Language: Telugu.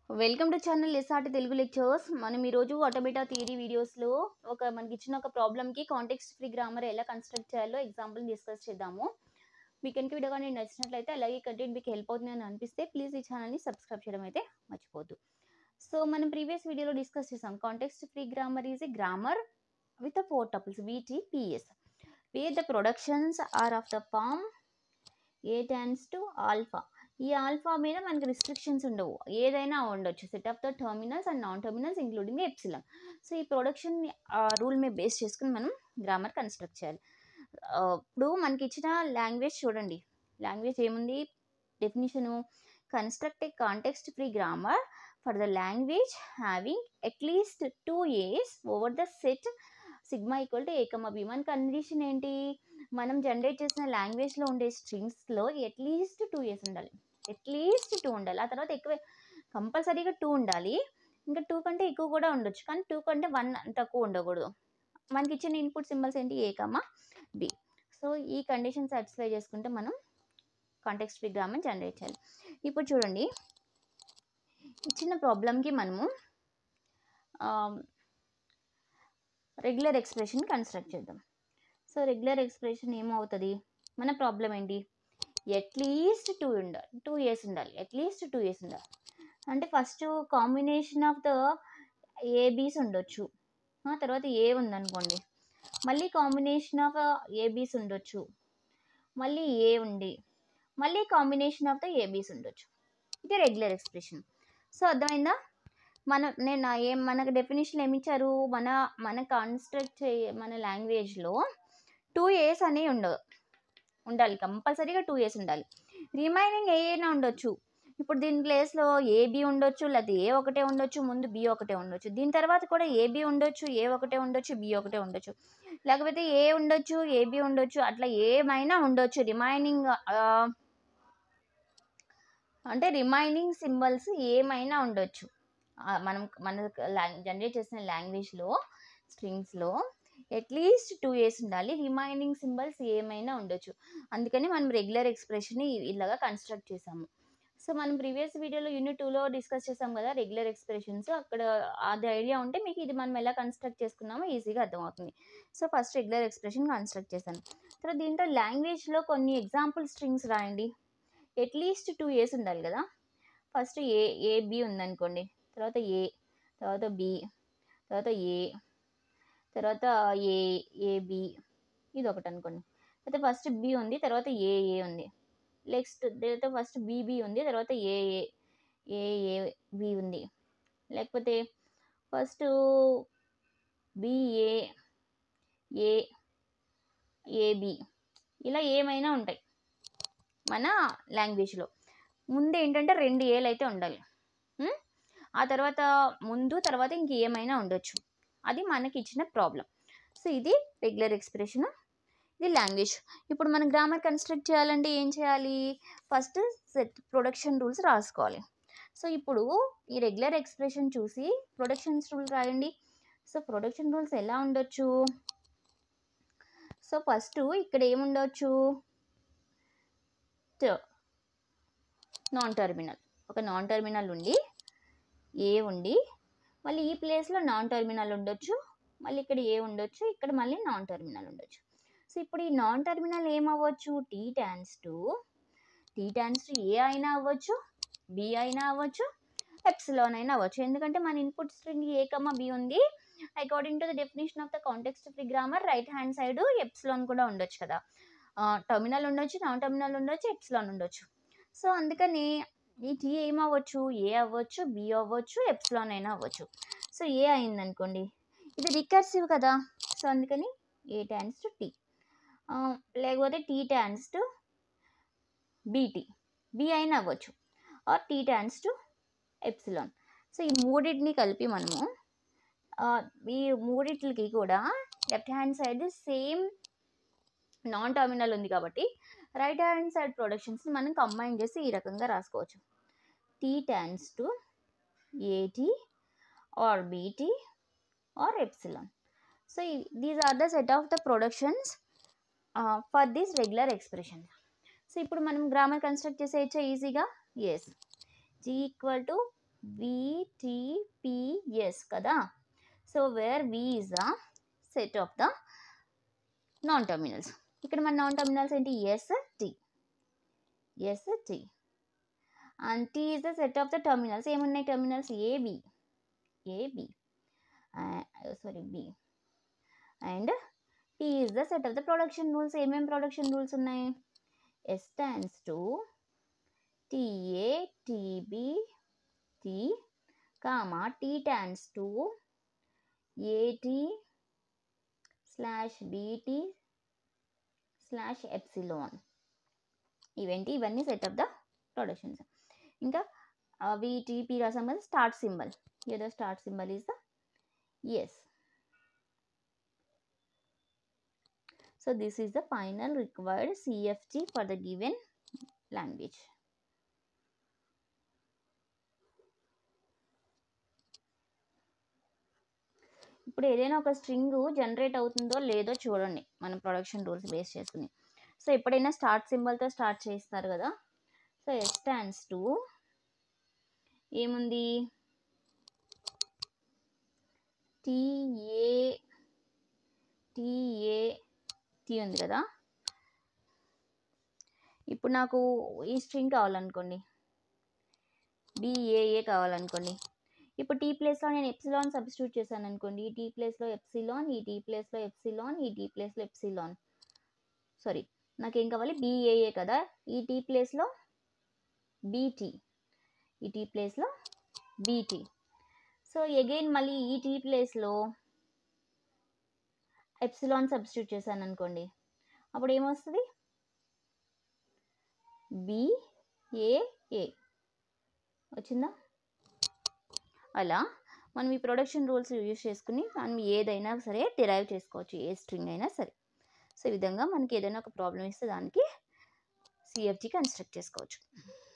Welcome to channel SRT Telugu lectures మనం ఈరోజు ఆటోమేటా థియరీ వీడియోస్లో ఒక మనకి ఇచ్చిన ఒక ప్రాబ్లమ్కి కాంటెక్స్ట్ ఫ్రీ గ్రామర్ ఎలా కన్స్ట్రక్ట్ చేయాలో ఎగ్జాంపుల్ డిస్కస్ చేద్దాము మీకు కనుక వీడియో కానీ నచ్చినట్లయితే అలాగే కంటెంట్ మీకు హెల్ప్ అవుతుంది అని అనిపిస్తే ప్లీజ్ ఈ ఛానల్ని సబ్స్క్రైబ్ చేయడం అయితే మర్చిపోద్దు సో మనం ప్రీవియస్ వీడియోలో డిస్కస్ చేసాం context free grammar is a grammar with four tuples VTPS where the productions are of the form a tends to alpha ఈ ఆల్ఫా మీద మనకి రిస్ట్రిక్షన్స్ ఉండవు ఏదైనా ఉండొచ్చు set of the terminals and non terminals including epsilon so ఈ ప్రొడక్షన్ రూల్ మీద బేస్ చేసుకుని మనం గ్రామర్ కన్స్ట్రక్ట్ చేయాలి ఆ, ఇప్పుడు మనకి ఇచ్చిన లాంగ్వేజ్ చూడండి లాంగ్వేజ్ ఏముంది definition construct a context free grammar for the language having at least two a's over the set sigma equal to a comma b మన కండిషన్ ఏంటి మనం జనరేట్ చేసిన లాంగ్వేజ్లో ఉండే స్ట్రింగ్స్లో అట్లీస్ట్ టూ ఇయర్స్ ఉండాలి అట్లీస్ట్ టూ ఉండాలి ఆ తర్వాత ఎక్కువ కంపల్సరీగా టూ ఉండాలి ఇంకా టూ కంటే ఎక్కువ కూడా ఉండొచ్చు కానీ టూ కంటే వన్ తక్కువ ఉండకూడదు మనకి ఇచ్చిన ఇన్పుట్ సింబల్స్ ఏంటి ఏ కమా బి సో ఈ కండిషన్ సాటిస్ఫై చేసుకుంటే మనం కాంటెక్స్ట్ ఫ్రీ గ్రామర్ జనరేట్ చేయాలి ఇప్పుడు చూడండి ఇచ్చిన ప్రాబ్లంకి మనము రెగ్యులర్ ఎక్స్ప్రెషన్ కన్స్ట్రక్ట్ చేద్దాం సో రెగ్యులర్ ఎక్స్ప్రెషన్ ఏమవుతుంది మన ప్రాబ్లం ఏంటి అట్లీస్ట్ టూ ఉండాలి టూ ఇయర్స్ ఉండాలి అట్లీస్ట్ టూ ఇయర్స్ ఉండాలి అంటే first combination of the a b's ఉండొచ్చు ఆ తర్వాత ఏ ఉందనుకోండి మళ్ళీ కాంబినేషన్ ఆఫ్ ఏబీస్ ఉండొచ్చు మళ్ళీ ఏ ఉంది మళ్ళీ కాంబినేషన్ ఆఫ్ ద ఏబీస్ ఉండొచ్చు ఇది రెగ్యులర్ ఎక్స్ప్రెషన్ సో అర్థమైందా మన నేను నా ఏం మనకు డెఫినేషన్ ఏమి ఇచ్చారు మన మన కన్స్ట్రక్ట్ చే మన లాంగ్వేజ్లో టూ ఇయర్స్ అనేవి ఉండవు ఉండాలి కంపల్సరీగా టూ ఇయర్స్ ఉండాలి రిమైనింగ్ ఏ అయినా ఉండొచ్చు ఇప్పుడు దీని ప్లేస్లో ఏబి ఉండొచ్చు లేకపోతే ఏ ఒకటే ఉండొచ్చు ముందు బి ఒకటే ఉండొచ్చు దీని తర్వాత కూడా ఏబి ఉండొచ్చు ఏ ఒకటే ఉండొచ్చు బి ఒకటే ఉండొచ్చు లేకపోతే ఏ ఉండొచ్చు ఏబి ఉండొచ్చు అట్లా ఏమైనా ఉండొచ్చు రిమైనింగ్ అంటే రిమైనింగ్ సింబల్స్ ఏమైనా ఉండొచ్చు ఆ, మనం మన జనరేట్ చేసిన లాంగ్వేజ్లో స్ట్రింగ్స్లో అట్లీస్ట్ టూ ఇయర్స్ ఉండాలి రిమైనింగ్ సింబల్స్ ఏమైనా ఉండొచ్చు అందుకని మనం రెగ్యులర్ ఎక్స్ప్రెషన్ ఇలాగా కన్స్ట్రక్ట్ చేసాము సో మనం ప్రీవియస్ వీడియోలో యూనిట్ టూలో డిస్కస్ చేసాం కదా రెగ్యులర్ ఎక్స్ప్రెషన్స్ అక్కడ అది ఐడియా ఉంటే మీకు ఇది మనం ఎలా కన్స్ట్రక్ట్ చేసుకున్నామో ఈజీగా అర్థమవుతుంది so first regular expression construct చేశాను తర్వాత దీంట్లో లాంగ్వేజ్లో కొన్ని ఎగ్జాంపుల్ స్ట్రింగ్స్ రాయండి అట్లీస్ట్ టూ ఇయర్స్ ఉండాలి కదా ఫస్ట్ ఏ ఏ బి ఉందనుకోండి తర్వాత ఏ తర్వాత బి తర్వాత ఏ తర్వాత ఏ ఏ బి ఇది ఒకటి అనుకోండి అయితే ఫస్ట్ బి ఉంది తర్వాత ఏ ఏ ఉంది నెక్స్ట్ తర్వాత ఫస్ట్ బీబీ ఉంది తర్వాత ఏ ఏ ఏ ఏ బి ఉంది లేకపోతే ఫస్ట్ బిఏ ఏ ఏబి ఇలా ఏమైనా ఉంటాయి మన లాంగ్వేజ్లో ముందు ఏంటంటే రెండు ఏలు అయితే ఉండాలి ఉం? ఆ తర్వాత ముందు తర్వాత ఇంక ఏమైనా ఉండొచ్చు అది మనకి ఇచ్చిన ప్రాబ్లం సో ఇది రెగ్యులర్ ఎక్స్ప్రెషన్ ఇది లాంగ్వేజ్ ఇప్పుడు మనం గ్రామర్ కన్స్ట్రక్ట్ చేయాలంటే ఏం చేయాలి ఫస్ట్ సెట్ ప్రొడక్షన్ రూల్స్ రాసుకోవాలి సో ఇప్పుడు ఈ రెగ్యులర్ ఎక్స్ప్రెషన్ చూసి ప్రొడక్షన్స్ రూల్ రాయండి సో ప్రొడక్షన్ రూల్స్ ఎలా ఉండొచ్చు సో ఫస్ట్ ఇక్కడ ఏముండొచ్చు నాన్ టర్మినల్ ఒక నాన్ టర్మినల్ ఉండి ఏ ఉండి మళ్ళీ ఈ ప్లేస్లో నాన్ టర్మినల్ ఉండొచ్చు మళ్ళీ ఇక్కడ ఏ ఉండొచ్చు ఇక్కడ మళ్ళీ నాన్ టర్మినల్ ఉండొచ్చు సో ఇప్పుడు ఈ నాన్ టర్మినల్ ఏమవ్వచ్చు T tends to T tends to a అయినా అవ్వచ్చు బి అయినా అవ్వచ్చు ఎప్సిలాన్ అయినా అవ్వచ్చు ఎందుకంటే మన input string a comma b ఉంది according to the definition of the context free grammar right hand side epsilon కూడా ఉండొచ్చు కదా టర్మినల్ ఉండొచ్చు నాన్ టర్మినల్ ఉండొచ్చు ఎప్సిలాన్ ఉండొచ్చు సో అందుకని ఈ టీ ఏమవ్వచ్చు ఏ అవ్వచ్చు బి అవ్వచ్చు ఎప్సిలాన్ అయినా అవ్వచ్చు సో ఏ అయిందనుకోండి ఇది రికర్సివ్ కదా సో అందుకని ఏ ట్యాన్స్ టు టీ లేకపోతే T tends to BT B అయినా అవ్వచ్చు or T tends to epsilon so ఈ మూడింటిని కలిపి మనము ఆ, ఈ మూడింటికి కూడా left hand side same non terminal ఉంది కాబట్టి రైట్ హ్యాండ్ సైడ్ ప్రొడక్షన్స్ని మనం కంబైన్ చేసి ఈ రకంగా రాసుకోవచ్చు T tends to AT or BT or epsilon so these are the set of the productions for this regular expression so ఇప్పుడు మనం గ్రామర్ కన్స్ట్రక్ట్ చేసేయచ్చా ఈజీగా S G equal to VTPS కదా so where V is the set of the non terminals ఇక్కడ మన నాన్ టర్మినల్స్ ఏంటి S T S T and T is the set of the terminals ఏమున్నాయి terminals AB AB sorry B and T is the set of the production rules ఏమేమి ప్రొడక్షన్ రూల్స్ ఉన్నాయి S stands to TA TB T comma T tends to AT slash BT slash epsilon ఇవేంటి ఇవన్నీ సెట్ ఆఫ్ ద ప్రొడక్షన్స్ ఇంకా వీటిపి రాసాం కదా స్టార్ట్ సింబల్ ఏదో start symbol is the S so this is the final required CFG for the given language ఇప్పుడు ఏదైనా ఒక స్ట్రింగ్ జనరేట్ అవుతుందో లేదో చూడండి మనం ప్రొడక్షన్ రూల్స్ బేస్ చేసుకుని సో ఎప్పుడైనా స్టార్ట్ సింబల్తో స్టార్ట్ చేస్తారు కదా సో ఎస్ స్టాండ్స్ టు ఏముంది టీఏ టీఏ టీ ఉంది కదా ఇప్పుడు నాకు ఈ స్ట్రింగ్ కావాలనుకోండి బిఏఏ కావాలనుకోండి ఇప్పుడు టీ ప్లేస్లో నేను ఎప్సిలాన్ సబ్స్టిట్యూట్ చేశాను అనుకోండి ఈ టీ ప్లేస్లో ఎప్సిలాన్ ఈ టీ ప్లేస్లో ఎప్సిలాన్ ఈ టీ ప్లేస్లో ఎప్సిలాన్ సారీ నాకేం కావాలి బిఏఏ కదా ఈ టీ ప్లేస్లో బీటీ ఈ టీ ప్లేస్లో బీటీ సో అగైన్ మళ్ళీ ఈ టీ ప్లేస్లో ఎప్సిలాన్ సబ్స్టిట్యూట్ చేశాను అనుకోండి అప్పుడు ఏమొస్తుంది బిఏఏ వచ్చిందా అలా మనం ఈ ప్రొడక్షన్ రూల్స్ యూజ్ చేసుకుని మనం ఏదైనా సరే డిరైవ్ చేసుకోవచ్చు ఏ స్ట్రింగ్ అయినా సరే సో ఈ విధంగా మనకి ఏదైనా ఒక ప్రాబ్లం ఇస్తే దానికి సిఎఫ్జి కన్స్ట్రక్ట్ చేసుకోవచ్చు